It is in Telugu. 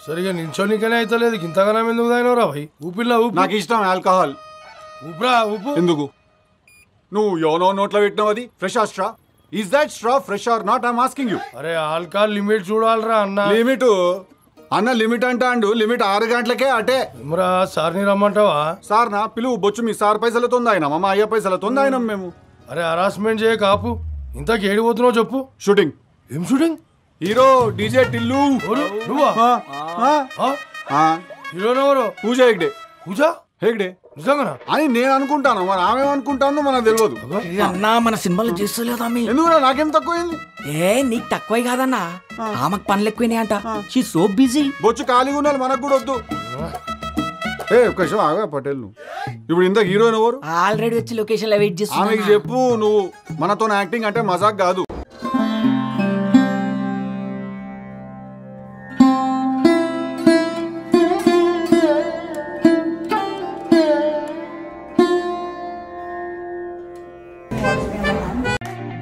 సరిగా నించోనికనే అయితలేదు ఇంతగానం ఎందుకు తాగినవరా భయ్ ఊపిల్లా ఊపి నాకు ఇష్టం ఆల్కహాల్ ఊపిరా ఊపు ఎందుకు నువ్వు యోనో నోట్లో పెట్టినావు అది ఫ్రెష్ ఆ straw is that straw fresh or not I'm asking you అరే ఆల్కహాల్ లిమిట్ చూడాలరా అన్న లిమిట్ అన్న లిమిట్ అంటా అండు లిమిట్ ఆరు గంటలకే అటే ఏమరా సార్ని రమ్మంటావా సార్ నా పిలువు బొచ్చు మీ సార్ పైసలతో ఆయన మా అయ్య పైసలతో ఆయన మేము అరే హరాస్మెంట్ చేయ కాపు ఇంతకి ఏడిపోతున్నావు చెప్పు షూటింగ్ ఏం షూటింగ్ హీరో డీజే టిల్లు ఎవరు? నువ్వా ఆ, ఆ, ఆ? ఆ. హీరోనెవరు పూజ హెగ్డే పూజ హెగ్డే నిజంగానా అని నేను అనుకుంటాను మరి ఆమె అనుకుంటాను మనకు తెలియదు అన్నా మన సినిమాలో చేస్తలేదా మీ ఎందుకు నాకేం తక్కువైంది ఏ నీకు తక్కువే కాదన్నా ఆమెకు పనులు ఎక్కువనే అంట షీ సో బిజీ బొచ్చు ఖాళీగా ఉండాలి మనకు కూడా వద్దు ఏ ఒక్క నిమిషం ఆగా పటేల్ నువ్వు ఇప్పుడు ఇంత హీరోయిన్ ఎవరు ఆల్రెడీ వచ్చి లొకేషన్ లో వెయిట్ చేస్తున్నా ఆమెకి చెప్పు నువ్వు మనతో యాక్టింగ్ అంటే మజాక్ కాదు